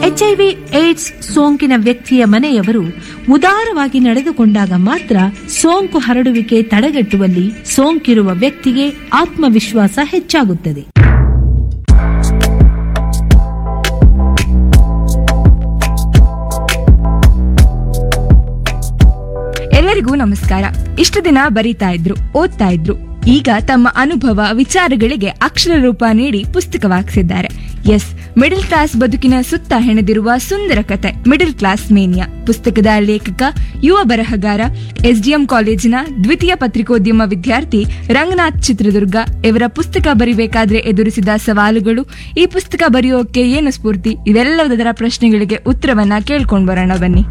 HIV AIDS ಸೋಂಕಿನ ವ್ಯಕ್ತಿಯ ಮನೆಯವರು ಉದಾರವಾಗಿ ನಡೆದುಕೊಂಡಾಗ ಮಾತ್ರ ಸೋಂಕು ಹರಡುವಿಕೆ ತಡೆಗಟ್ಟುವಲ್ಲಿ ಸೋಂಕಿರುವ ವ್ಯಕ್ತಿಗೆ ಆತ್ಮವಿಶ್ವಾಸ ಹೆಚ್ಚಾಗುತ್ತದೆ ಎಲ್ಲರಿಗೂ ನಮಸ್ಕಾರ ಇಷ್ಟು ದಿನ ಬರೀತಾ ಇದ್ರು ಓದ್ತಾ ಇದ್ರು ಈಗ ತಮ್ಮ ಅನುಭವ ವಿಚಾರಗಳಿಗೆ ಅಕ್ಷರ ರೂಪ ನೀಡಿ ಪುಸ್ತಕವಾಗ್ಸಿದ್ದಾರೆ ಎಸ್ ಮಿಡಲ್ ಕ್ಲಾಸ್ ಬದುಕಿನ ಸುತ್ತ ಹೆಣೆದಿರುವ ಸುಂದರ ಕತೆ ಮಿಡಲ್ ಕ್ಲಾಸ್ ಮೇನಿಯಾ ಪುಸ್ತಕದ ಲೇಖಕ ಯುವ ಬರಹಗಾರ ಎಸ್ಡಿಎಂ ಕಾಲೇಜಿನ ದ್ವಿತೀಯ ಪತ್ರಿಕೋದ್ಯಮ ವಿದ್ಯಾರ್ಥಿ ರಂಗನಾಥ್ ಚಿತ್ರದುರ್ಗ ಇವರ ಪುಸ್ತಕ ಬರಿಬೇಕಾದ್ರೆ ಎದುರಿಸಿದ ಸವಾಲುಗಳು ಈ ಪುಸ್ತಕ ಬರೆಯೋಕೆ ಏನು ಸ್ಫೂರ್ತಿ ಇವೆಲ್ಲದರ ಪ್ರಶ್ನೆಗಳಿಗೆ ಉತ್ತರವನ್ನ ಕೇಳ್ಕೊಂಡ್ ಬರೋಣ ಬನ್ನಿ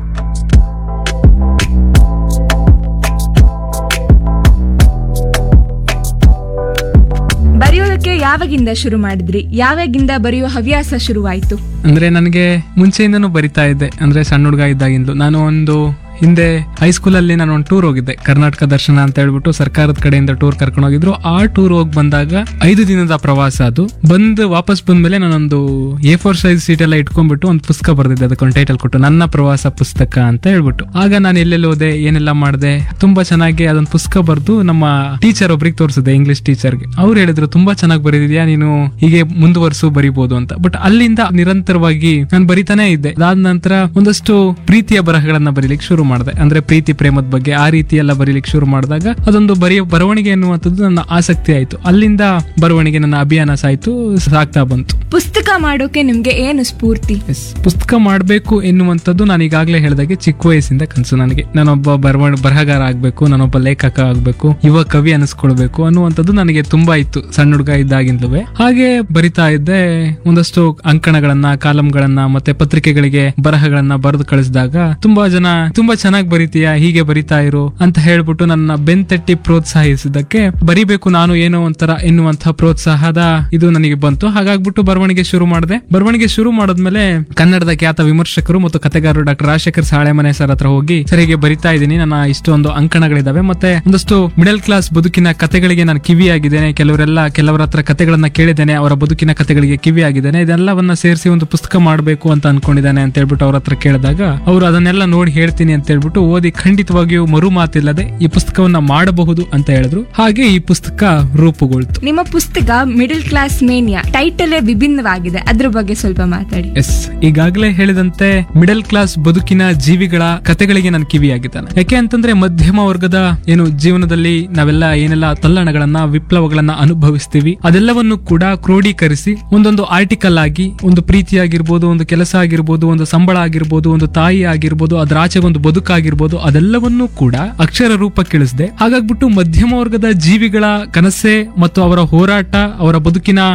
ಬರೆಯೋದಕ್ಕೆ ಯಾವಾಗಿಂದ ಶುರು ಮಾಡಿದ್ರಿ ಯಾವಾಗಿಂದ ಬರೆಯೋ ಹವ್ಯಾಸ ಶುರುವಾಯ್ತು ಅಂದ್ರೆ ನನಗೆ ಮುಂಚೆಯಿಂದನೂ ಬರಿತಾ ಇದ್ದೆ ಅಂದ್ರೆ ಸಣ್ಣ ಹುಡುಗ ಇದ್ದಾಗಿಂದಲೂ ನಾನು ಒಂದು ಹಿಂದೆ ಹೈಸ್ಕೂಲಲ್ಲಿ ನಾನು ಒಂದು ಟೂರ್ ಹೋಗಿದ್ದೆ ಕರ್ನಾಟಕ ದರ್ಶನ ಅಂತ ಹೇಳ್ಬಿಟ್ಟು ಸರ್ಕಾರದ ಕಡೆಯಿಂದ ಟೂರ್ ಕರ್ಕೊಂಡು ಹೋಗಿದ್ರು ಆ ಟೂರ್ ಹೋಗಿ ಬಂದಾಗ ಐದು ದಿನದ ಪ್ರವಾಸ ಅದು ಬಂದು ವಾಪಸ್ ಬಂದ್ಮೇಲೆ ನಾನೊಂದು ಎ ಫೋರ್ ಸೈಜ್ ಸೀಟ್ ಎಲ್ಲ ಇಟ್ಕೊಂಡ್ಬಿಟ್ಟು ಒಂದು ಪುಸ್ತಕ ಬರ್ದಿದ್ದೆ ಅದಕ್ಕೊಂದು ಟೈಟಲ್ ಕೊಟ್ಟು ನನ್ನ ಪ್ರವಾಸ ಪುಸ್ತಕ ಅಂತ ಹೇಳ್ಬಿಟ್ಟು ಆಗ ನಾನು ಎಲ್ಲೆಲ್ಲಿ ಹೋದೆ ಏನೆಲ್ಲ ಮಾಡಿದೆ ತುಂಬಾ ಚೆನ್ನಾಗಿ ಅದೊಂದು ಪುಸ್ತಕ ಬರೆದು ನಮ್ಮ ಟೀಚರ್ ಒಬ್ರಿಗೆ ತೋರಿಸಿದೆ ಇಂಗ್ಲಿಷ್ ಟೀಚರ್ಗೆ ಅವ್ರು ಹೇಳಿದ್ರು ತುಂಬಾ ಚೆನ್ನಾಗಿ ಬರೆದಿದ್ಯಾ ನೀನು ಹೀಗೆ ಮುಂದುವರ್ಸು ಬರಿಬೋದು ಅಂತ ಬಟ್ ಅಲ್ಲಿಂದ ನಿರಂತರವಾಗಿ ನಾನು ಬರಿತಾನೆ ಇದ್ದೆ ಅದಾದ ನಂತರ ಒಂದಷ್ಟು ಪ್ರೀತಿಯ ಬರಹಗಳನ್ನ ಬರೀಲಿಕ್ಕೆ ಶುರು ಮಾಡಿದೆ ಅಂದ್ರೆ ಪ್ರೀತಿ ಪ್ರೇಮದ ಬಗ್ಗೆ ಆ ರೀತಿ ಎಲ್ಲ ಬರೀಲಿಕ್ಕೆ ಶುರು ಮಾಡಿದಾಗ ಅದೊಂದು ಬರೆಯ ಬರವಣಿಗೆ ಎನ್ನುವಂಥದ್ದು ನನ್ನ ಆಸಕ್ತಿ ಆಯ್ತು ಅಲ್ಲಿಂದ ಬರವಣಿಗೆ ನನ್ನ ಅಭಿಯಾನ ಸಾಯ್ತು ಸಾಗ್ತಾ ಬಂತು ಪುಸ್ತಕ ಮಾಡೋಕೆ ನಿಮ್ಗೆ ಏನು ಸ್ಫೂರ್ತಿ ಎಸ್ ಪುಸ್ತಕ ಮಾಡಬೇಕು ಎನ್ನುವಂಥದ್ದು ನಾನು ಈಗಾಗಲೇ ಹೇಳಿದಾಗೆ ಚಿಕ್ಕ ವಯಸ್ಸಿಂದ ಕನಸು ನನಗೆ ನಾನೊಬ್ಬ ಬರವಣ ಬರಹಗಾರ ಆಗಬೇಕು ನಾನೊಬ್ಬ ಲೇಖಕ ಆಗಬೇಕು ಯುವ ಕವಿ ಅನಿಸ್ಕೊಳ್ಬೇಕು ಅನ್ನುವಂಥದ್ದು ನನಗೆ ತುಂಬಾ ಇತ್ತು ಸಣ್ಣ ಹುಡುಗ ಇದ್ದಾಗಿಂದಲೂ ಹಾಗೆ ಬರಿತಾ ಇದ್ದೆ ಒಂದಷ್ಟು ಅಂಕಣಗಳನ್ನ ಕಾಲಂಗಳನ್ನ ಮತ್ತೆ ಪತ್ರಿಕೆಗಳಿಗೆ ಬರಹಗಳನ್ನ ಬರೆದು ಕಳಿಸಿದಾಗ ತುಂಬಾ ಜನ ತುಂಬಾ ಚೆನ್ನಾಗಿ ಬರಿತೀಯಾ ಹೀಗೆ ಬರಿತಾ ಇರು ಅಂತ ಹೇಳ್ಬಿಟ್ಟು ನನ್ನ ಬೆಂತಟ್ಟಿ ಪ್ರೋತ್ಸಾಹಿಸಿದ್ದಕ್ಕೆ ಬರಿಬೇಕು ನಾನು ಏನೋ ಒಂಥರ ಎನ್ನುವಂತಹ ಪ್ರೋತ್ಸಾಹದ ಇದು ನನಗೆ ಬಂತು ಹಾಗಾಗ್ಬಿಟ್ಟು ಬರವಣಿಗೆ ಶುರು ಮಾಡಿದೆ ಬರವಣಿಗೆ ಶುರು ಮಾಡಿದ್ಮೇಲೆ ಕನ್ನಡದ ಖ್ಯಾತ ವಿಮರ್ಶಕರು ಮತ್ತು ಕಥೆಗಾರರು ಡಾಕ್ಟರ್ ರಾಜಶೇಖರ್ ಸಾಳೆಮನೆ ಸರ್ ಹತ್ರ ಹೋಗಿ ಸರ್ ಹೀಗೆ ಬರಿತಾ ಇದ್ದೀನಿ ನನ್ನ ಇಷ್ಟೊಂದು ಅಂಕಣಗಳಿದಾವೆ ಮತ್ತೆ ಒಂದಷ್ಟು ಮಿಡಲ್ ಕ್ಲಾಸ್ ಬದುಕಿನ ಕಥೆಗಳಿಗೆ ನಾನು ಕಿವಿಯಾಗಿದ್ದೇನೆ ಕೆಲವರೆಲ್ಲ ಕೆಲವರ ಹತ್ರ ಕಥೆಗಳನ್ನ ಕೇಳಿದ್ದೇನೆ ಅವರ ಬದುಕಿನ ಕಥೆಗಳಿಗೆ ಕಿವಿಯಾಗಿದ್ದೇನೆ ಇದೆಲ್ಲವನ್ನ ಸೇರಿಸಿ ಒಂದು ಪುಸ್ತಕ ಮಾಡಬೇಕು ಅಂತ ಅನ್ಕೊಂಡಿದ್ದಾನೆ ಅಂತ ಹೇಳ್ಬಿಟ್ಟು ಅವ್ರ ಹತ್ರ ಕೇಳಿದಾಗ ಅವರು ಅದನ್ನೆಲ್ಲ ನೋಡಿ ಹೇಳ್ತೀನಿ ಅಂತ ಹೇಳ್ಬಿಟ್ಟು ಓದಿ ಖಂಡಿತವಾಗಿಯೂ ಮರು ಮಾತಿಲ್ಲದೆ ಈ ಪುಸ್ತಕವನ್ನ ಮಾಡಬಹುದು ಅಂತ ಹೇಳಿದ್ರು ಹಾಗೆ ಈ ಪುಸ್ತಕ ರೂಪುಗೊಳ್ತು ನಿಮ್ಮ ಪುಸ್ತಕ ಮಿಡಲ್ ಕ್ಲಾಸ್ ಮೇನಿಯಾ ಟೈಟಲೇ ವಿಭಿನ್ನವಾಗಿದೆ ಅದ್ರ ಬಗ್ಗೆ ಸ್ವಲ್ಪ ಮಾತಾಡಿ ಎಸ್ ಈಗಾಗಲೇ ಹೇಳಿದಂತೆ ಮಿಡಲ್ ಕ್ಲಾಸ್ ಬದುಕಿನ ಜೀವಿಗಳ ಕತೆಗಳಿಗೆ ನಾನು ಕಿವಿಯಾಗಿದ್ದಾನೆ ಯಾಕೆ ಅಂತಂದ್ರೆ ಮಧ್ಯಮ ವರ್ಗದ ಏನು ಜೀವನದಲ್ಲಿ ನಾವೆಲ್ಲ ಏನೆಲ್ಲ ತಲ್ಲಣಗಳನ್ನ ವಿಪ್ಲವಗಳನ್ನ ಅನುಭವಿಸ್ತೀವಿ ಅದೆಲ್ಲವನ್ನು ಕೂಡ ಕ್ರೋಢೀಕರಿಸಿ ಒಂದೊಂದು ಆರ್ಟಿಕಲ್ ಆಗಿ ಒಂದು ಪ್ರೀತಿ ಆಗಿರ್ಬೋದು ಒಂದು ಕೆಲಸ ಆಗಿರ್ಬೋದು ಒಂದು ಸಂಬಳ ಆಗಿರ್ಬೋದು ಒಂದು ತಾಯಿ ಆಗಿರ್ಬೋದು ಅದ್ರ ಆಚೆ ಒಂದು ಬದುಕಾಗಿರ್ಬೋದು ಅದೆಲ್ಲವನ್ನೂ ಕೂಡ ಅಕ್ಷರ ರೂಪಕ್ಕಿಳಿಸಿದೆ ಹಾಗಾಗ್ಬಿಟ್ಟು ಮಧ್ಯಮ ವರ್ಗದ ಜೀವಿಗಳ ಕನಸೆ ಮತ್ತು ಅವರ ಹೋರಾಟ ಅವರ ಬದುಕಿನ